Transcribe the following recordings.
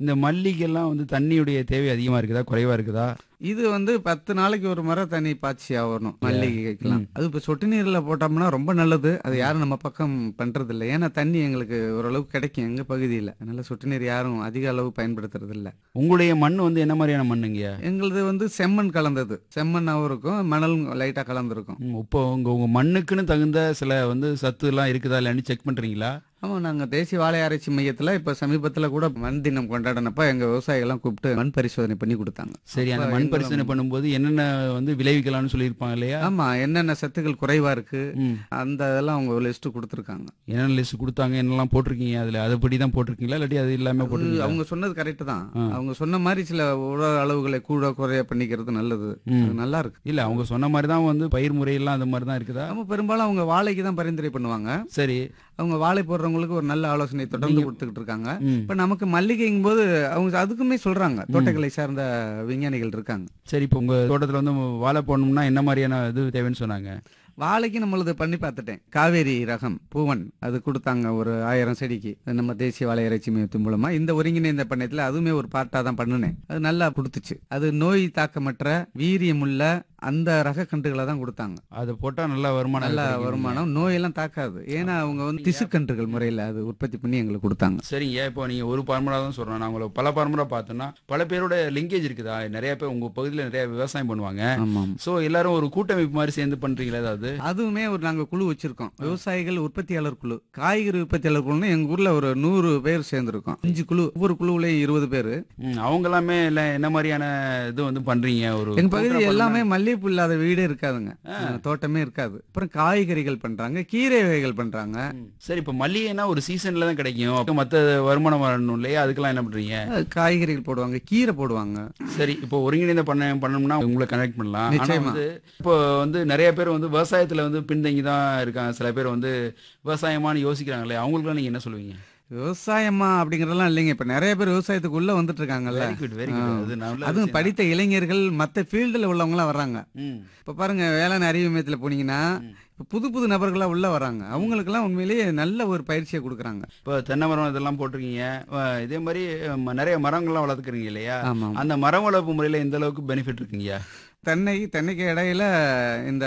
இந்த மல்லிகெல்லாம் வந்து தண்ணியுடைய தேவை அதிகமா இருக்குதா குறைவா இருக்குதா இது வந்து பத்து நாளைக்கு ஒரு முறை தண்ணி பாய்ச்சி ஆகணும் மல்லிகைக்கெல்லாம் அது இப்ப சொட்டு நீர்ல போட்டோம்னா ரொம்ப நல்லது அது யாரும் நம்ம பக்கம் பண்றது இல்லை ஏன்னா தண்ணி எங்களுக்கு ஓரளவுக்கு கிடைக்கும் எங்க பகுதியில அதனால சொட்டு நீர் யாரும் அதிக அளவு பயன்படுத்துறது இல்ல உங்களுடைய மண் வந்து என்ன மாதிரியான மண்ணுங்கய்யா எங்களுது வந்து செம்மண் கலந்தது செம்மண்ணாவும் இருக்கும் மணல் லைட்டா கலந்துருக்கும் ம், இப்போ உங்க உங்க மண்ணுக்குன்னு தகுந்த சில வந்து சத்து எல்லாம் இருக்குதா இல்லைன்னு செக் பண்றீங்களா ஆமா நாங்க தேசிய வாழை ஆராய்ச்சி மையத்துல இப்ப சமீபத்துல கூட மண் தினம் கொண்டாடினப்ப எங்க விவசாயிகள் கூப்பிட்டு மண் பரிசோதனை பண்ணி கொடுத்தாங்க சரி அந்த அப்ப மண் எங்களும் பரிசோதனை பண்ணும்போது என்னென்ன வந்து விளைவிக்கலாம்னு சொல்லியிருப்பாங்க இல்லையா ஆமா என்னென்ன சத்துக்கள் குறைவா இருக்கு ம். அந்த இதெல்லாம் அவங்க லிஸ்ட் கொடுத்துருக்காங்க என்னென்ன லிஸ்ட் கொடுத்தாங்க என்னெல்லாம் போட்டிருக்கீங்க அதுல அதுபடி தான் போட்டிருக்கீங்களா இல்லாட்டி அது இல்லாம அது போட்டிருக்கீங்களா அவங்க சொன்னது கரெக்ட் தான் ஆ. அவங்க சொன்ன மாதிரி சில உர அளவுகளை கூட குறைய பண்ணிக்கிறது நல்லது ம். அது நல்லா இருக்கு இல்ல அவங்க சொன்ன மாதிரி தான் வந்து பயிர் முறையெல்லாம் அந்த மாதிரி தான் இருக்குதா நம்ம பெரும்பாலும் அவங்க வாழைக்கு தான் பரிந்துரை பண்ணுவாங்க சரி அவங்க வாழை போடுறவங்களுக்கு ஒரு நல்ல ஆலோசனை தொடர்ந்து நீங்க- கொடுத்துக்கிட்டு இருக்காங்க ம். இப்ப நமக்கு மல்லிகைங்கும் போது அவங்க அதுக்குமே சொல்றாங்க தோட்டக்கலை சார்ந்த விஞ்ஞானிகள் இருக்காங்க சரி இப்போ உங்க தோட்டத்துல வந்து வாழை போடணும்னா என்ன மாதிரியான இது தேவைன்னு சொன்னாங்க வாழைக்கு நம்மளது பண்ணி பார்த்துட்டேன் காவேரி ரகம் பூவன் அது கொடுத்தாங்க ஒரு ஆயிரம் செடிக்கு அது நம்ம தேசிய வாழை இறைச்சி மையத்தின் மூலமா இந்த ஒருங்கிணைந்த பண்ணையத்துல அதுவுமே ஒரு பார்ட்டா தான் பண்ணினேன் அது நல்லா கொடுத்துச்சு அது நோய் தாக்கமற்ற வீரியமுள்ள அந்த ரக கன்றுகளை தான் கொடுத்தாங்க அதை போட்டா நல்ல வருமானம் நல்ல கிடைக்கும். வருமானம் நோயெல்லாம் தாக்காது ஏன்னா அவங்க வந்து திசுக்கன்றுகள் முறையில அது உற்பத்தி பண்ணி எங்களுக்கு கொடுத்தாங்க சரிங்க இப்போ நீங்க ஒரு பரம்பரா தான் சொல்றேன் நான் உங்களை பல பரம்பரா பார்த்தோன்னா பல பேரோட லிங்கேஜ் இருக்குதா நிறைய பேர் உங்க பகுதியில் நிறைய விவசாயம் பண்ணுவாங்க ஆமாம் சோ எல்லாரும் ஒரு கூட்டமைப்பு மாதிரி சேர்ந்து பண்றீங்களா ஏதாவது அதுவுமே ஒரு நாங்க குழு வச்சிருக்கோம் விவசாயிகள் உற்பத்தியாளர் குழு காய்கறி உற்பத்தியாளர் குழுன்னு எங்க ஊர்ல ஒரு நூறு பேர் சேர்ந்திருக்கோம் அஞ்சு குழு ஒவ்வொரு குழுவுலயும் இருபது பேர் ம், அவங்க எல்லாமே இல்ல என்ன மாதிரியான இது வந்து பண்றீங்க ஒரு எங்க கூட்டுறா பகுதி பண்ண- எல்லாமே மல்லிகைப்பூ இல்லாத வீடே இருக்காதுங்க அஹ் தோட்டமே இருக்காது அப்புறம் காய்கறிகள் பண்றாங்க கீரை வகைகள் பண்றாங்க ம். சரி இப்போ மல்லிகைனா ஒரு சீசன்ல தான் கிடைக்கும் அப்ப மத்த வருமானம் வரணும் இல்லையா அதுக்கெல்லாம் என்ன பண்றீங்க அஹ் காய்கறிகள் போடுவாங்க கீரை போடுவாங்க சரி இப்போ ஒருங்கிணைந்த பண்ண பண்ணணும்னா உங்களை கனெக்ட் பண்ணலாம் ஆனா நிச்சயமா. வந்து இப்போ வந்து நிறைய பேர் வந்து விவசாயத்துல வந்து பின்தங்கி தான் இருக்காங்க சில பேர் வந்து விவசாயமான்னு யோசிக்கிறாங்களே அவங்களுக்குலாம் நீங்க என்ன சொல்லுவீங்க விவசாயமா அப்படிங்கறதெல்லாம் இல்லைங்க இப்ப நிறைய பேர் விவசாயத்துக்கு உள்ள வந்துட்டு இருக்காங்கல்ல வெரி குட் வெரி குட் அது நல்ல அதுவும் விஷயம் படித்த இளைஞர்கள் மத்த ஃபீல்டுல உள்ளவங்க எல்லாம் வர்றாங்க தான். ம். இப்ப பாருங்க வேளாண் அறிவு மையத்துல போனீங்கன்னா இப்ப புது புது நபர்களா உள்ள வராங்க அவங்களுக்கெல்லாம் உண்மையிலேயே நல்ல ஒரு பயிற்சியை கொடுக்குறாங்க இப்போ தென்னை மரம் இதெல்லாம் போட்டிருக்கீங்க அஹ் இதே மாதிரி ம- நிறைய மரங்கள்லாம் வளர்த்துக்கிறீங்க இல்லையா ஆமா அந்த மரம் வளர்ப்பு முறையில எந்த அளவுக்கு பெனிஃபிட் இருக்குங்கய்யா தென்னை தென்னைக்கு இடையில இந்த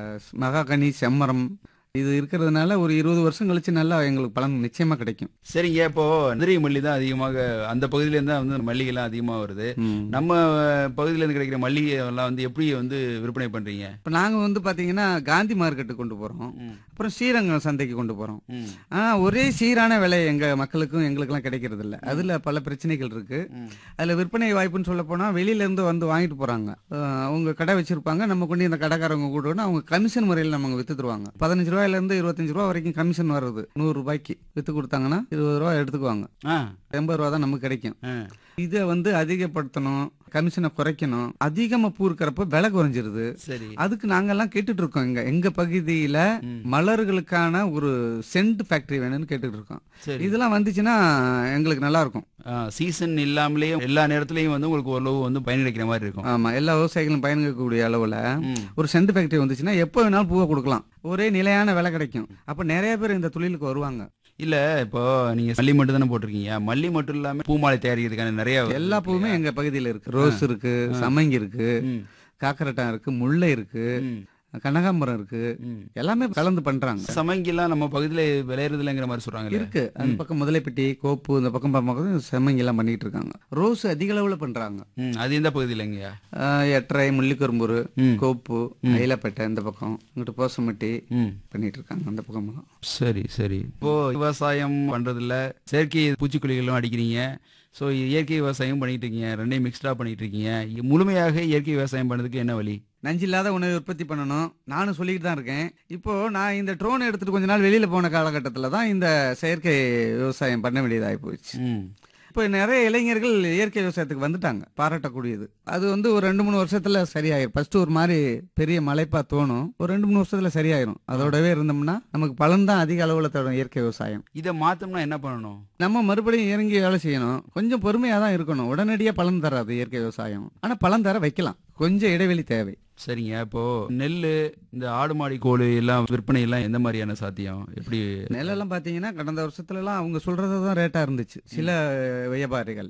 மகாகனி செம்மரம் இது இருக்கிறதுனால ஒரு இருபது வருஷம் கழிச்சு நல்லா எங்களுக்கு பலன் நிச்சயமா கிடைக்கும் சரிங்க இப்போ மதுரை மல்லி தான் அதிகமாக அந்த பகுதியில இருந்து தான் வந்து மல்லிகைலாம் அதிகமா வருது ம். நம்ம பகுதியில இருந்து கிடைக்கிற மல்லிகை எல்லாம் வந்து எப்படி வந்து விற்பனை பண்றீங்க இப்ப நாங்க வந்து பாத்தீங்கன்னா காந்தி மார்க்கெட்டுக்கு கொண்டு போறோம் ம். அப்புறம் ஸ்ரீரங்கம் சந்தைக்கு கொண்டு போறோம் ம். ஆனா ஒரே சீரான விலை எங்க மக்களுக்கும் எங்களுக்கெல்லாம் கிடைக்கிறது இல்ல அதுல பல பிரச்சனைகள் இருக்கு ம். அதுல விற்பனை வாய்ப்புன்னு சொல்ல போனா வெளியில இருந்து வந்து வாங்கிட்டு போறாங்க அஹ் அவங்க கடை வச்சிருப்பாங்க நம்ம கொண்டு இந்த கடைக்காரங்க கூட அவங்க கமிஷன் முறையில் நம்ம வித்து தருவாங்க பதினஞ்சு ரூபாயில இருந்து இருபத்தஞ்சு ரூபா வரைக்கும் கமிஷன் வருது நூறு ரூபாய்க்கு வித்து கொடுத்தாங்கன்னா இருபது ரூபா எடுத்துக்குவாங்க ஆ எண்பது ரூபா தான் நமக்கு கிடைக்கும் ஆ. இதை வந்து அதிகப்படுத்தணும் கமிஷனை குறைக்கணும் அதிகமா பூ இருக்கிறப்ப விலை குறைஞ்சிருது சரி அதுக்கு நாங்கெல்லாம் கேட்டுட்டு இருக்கோம் இங்க எங்க பகுதியில மலர்களுக்கான ஒரு சென்ட் ஃபேக்டரி வேணும்னு கேட்டுட்டு இருக்கோம் சரி இதெல்லாம் வந்துச்சுன்னா எங்களுக்கு நல்லா இருக்கும் சீசன் இல்லாமலேயே எல்லா நேரத்துலயும் வந்து உங்களுக்கு ஓரளவு வந்து பயன் கிடைக்கிற மாதிரி இருக்கும் ஆமா எல்லா விவசாயிகளும் பயன்படக்கூடிய அளவுல ம். ஒரு சென்ட் ஃபேக்டரி வந்துச்சுன்னா எப்போ வேணாலும் பூவை கொடுக்கலாம் ஒரே நிலையான விலை கிடைக்கும் அப்ப நிறைய பேர் இந்த தொழிலுக்கு வருவாங்க இல்ல இப்போ நீங்க மல்லி மட்டும் தானே போட்டிருக்கீங்க மல்லி மட்டும் இல்லாம பூமாலை தயாரிக்கிறதுக்கான நிறைய எல்லா பூவுமே எங்க பகுதியில இருக்கு ரோஸ் இருக்கு சம்மங்கி இருக்கு ம். காக்கரட்டான் இருக்கு முல்லை இருக்கு ம். கனகாம்பரம் இருக்கு ம். எல்லாமே கலந்து பண்றாங்க சமங்கிலாம் நம்ம பகுதியில விளையறது இல்லைங்கிற மாதிரி சொல்றாங்களே இருக்கு அந்த பக்கம் முதலைப்பட்டி கோப்பு இந்த பக்கம் பார்க்கும்போது செம்மங்கி எல்லாம் பண்ணிட்டு இருக்காங்க ரோஸ் அதிக அளவுல பண்றாங்க ம், அது எந்த பகுதியிலங்கய்யா ஆஹ் எட்டரை முள்ளிக்கரும்பூர் ம். கோப்பு அயிலப்பேட்டை இந்த பக்கம் இங்கிட்டு போசமட்டி ம் பண்ணிட்டு இருக்காங்க அந்த பக்கம் சரி சரி இப்போ விவசாயம் பண்றதுல செயற்கை பூச்சிக்கொல்லிகளும் அடிக்கிறீங்க ஸோ இயற்கை விவசாயம் பண்ணிட்டு இருக்கீங்க ரெண்டையும் மிக்ஸ்டா பண்ணிட்டு இருக்கீங்க முழுமையாக இயற்கை விவசாயம் பண்ணதுக்கு என்ன வழி நஞ்சில்லாத உணவை உற்பத்தி பண்ணணும் நானும் சொல்லிட்டு தான் இருக்கேன் இப்போ நான் இந்த ட்ரோன் எடுத்துட்டு கொஞ்ச நாள் வெளியில போன காலகட்டத்தில் தான் இந்த செயற்கை விவசாயம் பண்ண வேண்டியதாகி போச்சு ம் இப்போ நிறைய இளைஞர்கள் இயற்கை விவசாயத்துக்கு வந்துட்டாங்க பாராட்டக்கூடியது அது வந்து ஒரு ரெண்டு மூணு வருஷத்துல சரியாயிரும் ஃபர்ஸ்ட் ஒரு மாதிரி பெரிய மலைப்பா தோணும் ஒரு ரெண்டு மூணு வருஷத்துல சரியாயிரும் அதோடவே இருந்தோம்னா நமக்கு பலன் தான் அதிக அளவுல தரும் இயற்கை விவசாயம் இதை மாத்தோம்னா என்ன பண்ணணும் நம்ம மறுபடியும் இறங்கி வேலை செய்யணும் கொஞ்சம் பொறுமையா தான் இருக்கணும் உடனடியா பலன் தராது இயற்கை விவசாயம் ஆனா பலன் தர வைக்கலாம் கொஞ்சம் இடைவெளி தேவை சரிங்க இப்போ நெல் இந்த ஆடு மாடி கோழி எல்லாம் விற்பனை எல்லாம் எந்த மாதிரியான சாத்தியம் எப்படி நெல்லெல்லாம் பாத்தீங்கன்னா கடந்த வருஷத்துல எல்லாம் அவங்க சொல்றது தான் ரேட்டா இருந்துச்சு சில வியாபாரிகள்